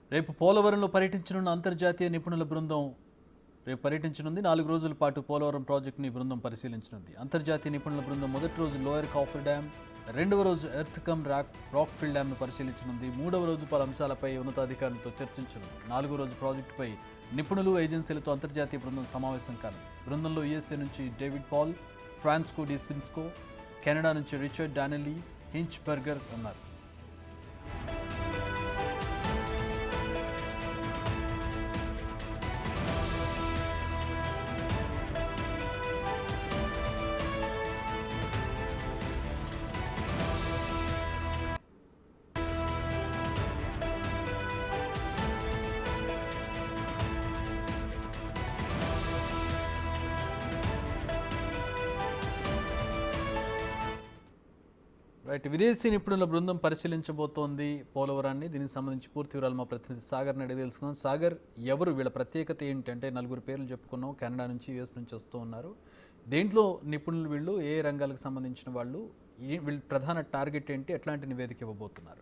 రేపు పోలవరంలో పర్యటించనున్న అంతర్జాతీయ నిపుణుల బృందం రేపు పర్యటించనుంది నాలుగు రోజుల పాటు పోలవరం ప్రాజెక్టుని ఈ బృందం పరిశీలించనుంది అంతర్జాతీయ నిపుణుల బృందం మొదటి రోజు లోయర్ కాఫర్ డ్యామ్ రెండవ రోజు ఎర్త్ కమ్ రాక్ రాక్ఫిల్ డ్యామ్ను పరిశీలించనుంది మూడవ రోజు పలు అంశాలపై ఉన్నతాధికారులతో చర్చించనుంది నాలుగో రోజు ప్రాజెక్టుపై నిపుణులు ఏజెన్సీలతో అంతర్జాతీయ బృందం సమావేశం కానుంది బృందంలో యుఎస్ఏ నుంచి డేవిడ్ పాల్ ఫ్రాన్స్కో డి సిన్స్కో కెనడా నుంచి రిచర్డ్ డానెల్లీ హించ్ బర్గర్ ఉన్నారు రైట్ విదేశీ నిపుణుల బృందం పరిశీలించబోతోంది పోలవరాన్ని దీనికి సంబంధించి పూర్తి వివరాలు మా ప్రతినిధి సాగర్ నడి తెలుసుకుందాం సాగర్ ఎవరు వీళ్ళ ప్రత్యేకత ఏంటి అంటే నలుగురు పేర్లు చెప్పుకున్నాం కెనడా నుంచి యుఎస్ నుంచి వస్తూ ఉన్నారు దేంట్లో నిపుణులు వీళ్ళు ఏ రంగాలకు సంబంధించిన వాళ్ళు ఈ- వీళ్ళ ప్రధాన టార్గెట్ ఏంటి ఎట్లాంటి నివేదిక ఇవ్వబోతున్నారు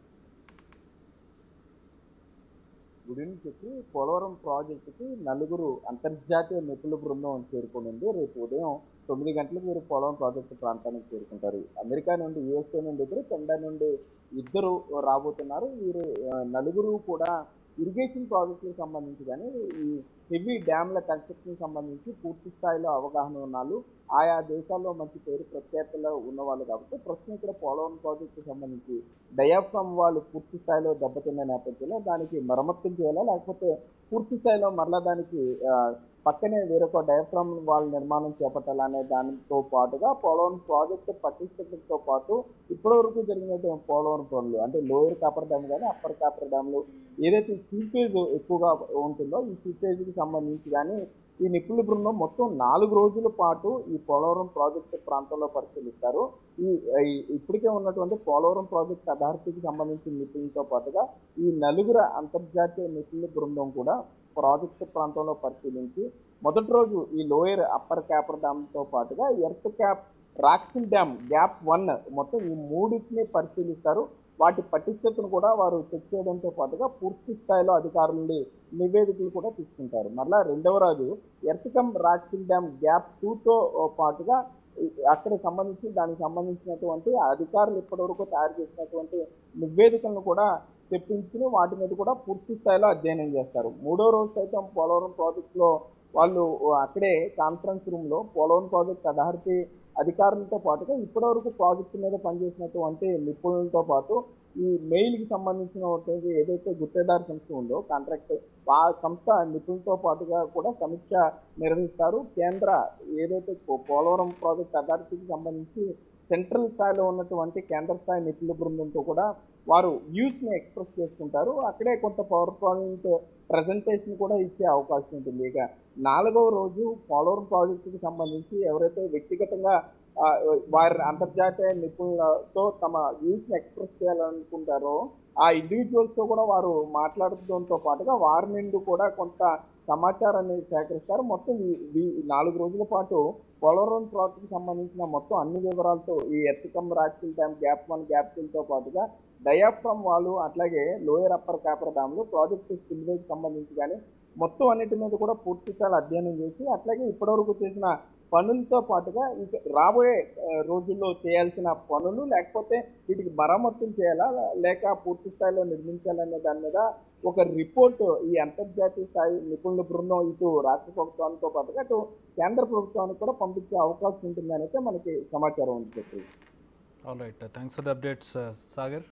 గుడిని చెప్పి పోలవరం ప్రాజెక్టుకి నలుగురు అంతర్జాతీయ నిపుణుల బృందం చేరుకునింది రేపు ఉదయం తొమ్మిది గంటలకు మీరు పోలవరం ప్రాజెక్టు ప్రాంతానికి చేరుకుంటారు అమెరికా నుండి యుఎస్ఏ నుండి ఇద్దరు కెనడా నుండి ఇద్దరు రాబోతున్నారు వీరు ఆ, నలుగురు కూడా ఇరిగేషన్ ప్రాజెక్టులకు సంబంధించి కానీ ఈ హెవీ డ్యామ్ల కన్స్ట్రక్షన్ సంబంధించి పూర్తి స్థాయిలో అవగాహన ఉన్నాళ్ళు ఆయా దేశాల్లో మంచి పేరు ప్రఖ్యాతలు ఉన్నవాళ్ళు కాబట్టి ప్రస్తుతం ఇక్కడ పోలవరం ప్రాజెక్టు సంబంధించి డయాఫ్రమ్ వాళ్ళు పూర్తి స్థాయిలో దెబ్బతిన్న నేపథ్యంలో దానికి మరమ్మతులు చేయాలా లేకపోతే పూర్తి స్థాయిలో మరలా దానికి ఆ, పక్కనే వేరొక డయాఫ్రమ్ వాళ్ళ నిర్మాణం చేపట్టాలనే దానితో పాటుగా పోలవరం ప్రాజెక్టు పటిష్టతతో పాటు ఇప్పటివరకు జరిగినటువంటి పోలవరం పనులు అంటే లోయర్ కాపర్ డ్యామ్ కానీ అప్పర్ కాపర్ డ్యామ్లు ఏదైతే సీపేజ్ ఎక్కువగా ఉంటుందో ఈ సీపేజ్కి సంబంధించి కానీ ఈ నిపుణుల బృందం మొత్తం నాలుగు రోజుల పాటు ఈ పోలవరం ప్రాజెక్టు ప్రాంతంలో పరిశీలిస్తారు ఈ ఈ- ఇప్పటికే ఉన్నటువంటి పోలవరం ప్రాజెక్ట్ అథారిటీకి సంబంధించిన నిపుణులతో పాటుగా ఈ నలుగురు అంతర్జాతీయ నిపుణుల బృందం కూడా ప్రాజెక్టు ప్రాంతంలో పరిశీలించి మొదటి రోజు ఈ లోయర్ అప్పర్ క్యాపర్ డ్యామ్ తో పాటుగా earth cum rockfill dam gap one మొత్తం ఈ మూడింటిని పరిశీలిస్తారు వాటి పటిష్టతను కూడా వారు చెక్ చేయడంతో పాటుగా పూర్తి స్థాయిలో అధికారుల నుండి నివేదికలు కూడా తీసుకుంటారు మళ్ళా రెండవ రోజు ఎర్తకం రాక్సిల్ డ్యామ్ గ్యాప్ టూతో పాటుగా ఈ- అక్కడ సంబంధించి దానికి సంబంధించినటువంటి అధికారులు ఇప్పటివరకు తయారు చేసినటువంటి నివేదికలను కూడా తెప్పించుకుని వాటి మీద కూడా పూర్తి స్థాయిలో అధ్యయనం చేస్తారు మూడో రోజు సైతం పోలవరం ప్రాజెక్టులో వాళ్ళు అక్కడే కాన్ఫరెన్స్ రూమ్ లో పోలవరం ప్రాజెక్ట్ అథారిటీ అధికారులతో పాటుగా ఇప్పటివరకు ప్రాజెక్టు మీద పనిచేసినటువంటి నిపుణులతో పాటు ఈ మెయిల్ కి సంబంధించినటువంటి ఏదైతే గుత్తేదారు సంస్థ ఉందో కాంట్రాక్ట్ ఆ సంస్థ నిపుణులతో పాటుగా కూడా సమీక్ష నిర్వహిస్తారు కేంద్ర ఏదైతే పో- పోలవరం ప్రాజెక్ట్ అథారిటీకి సంబంధించి సెంట్రల్ స్థాయిలో ఉన్నటువంటి కేంద్ర స్థాయి నిపుణుల బృందంతో కూడా వారు వ్యూస్ ని ఎక్స్ప్రెస్ చేసుకుంటారు అక్కడే కొంత పవర్ పాయింట్ ప్రజెంటేషన్ కూడా ఇచ్చే అవకాశం ఉంటుంది ఇక నాలుగవ రోజు పోలవరం ప్రాజెక్టుకి సంబంధించి ఎవరైతే వ్యక్తిగతంగా ఆ, వారి అంతర్జాతీయ నిపుణులతో తమ వ్యూస్ ని ఎక్స్ప్రెస్ చేయాలనుకుంటారో ఆ ఇండివిజువల్స్ తో కూడా వారు మాట్లాడడంతో పాటుగా వారి నుండి కూడా కొంత సమాచారాన్ని సేకరిస్తారు మొత్తం ఈ ఈ నాలుగు రోజుల పాటు పోలవరం ప్రాజెక్టుకి సంబంధించిన మొత్తం అన్ని వివరాలతో ఈ earth cum rockfill dam gap one gap తో పాటుగా డయాఫ్రమ్ వాళ్ళు అట్లాగే లోయర్ అప్పర్ కాపర్ డ్యామ్లు ప్రాజెక్టు స్పిల్వేజ్ సంబంధించి కానీ మొత్తం అన్నిటి మీద కూడా పూర్తి స్థాయిలో అధ్యయనం చేసి అట్లాగే ఇప్పటివరకు చేసిన పనులతో పాటుగా ఇంకా రాబోయే ఆ, రోజుల్లో చేయాల్సిన పనులు లేకపోతే వీటికి మరమ్మతులు చేయాలా లేక పూర్తి స్థాయిలో నిర్మించాలనే దాని మీద ఒక రిపోర్ట్ ఈ అంతర్జాతీయ స్థాయి నిపుణుల బృందం ఇటు రాష్ట్ర ప్రభుత్వానితో పాటుగా అటు కేంద్ర ప్రభుత్వానికి కూడా పంపించే అవకాశం ఉంటుందని అయితే మనకి సమాచారం ఉంది చెప్పి all right thanks for the updates Sagar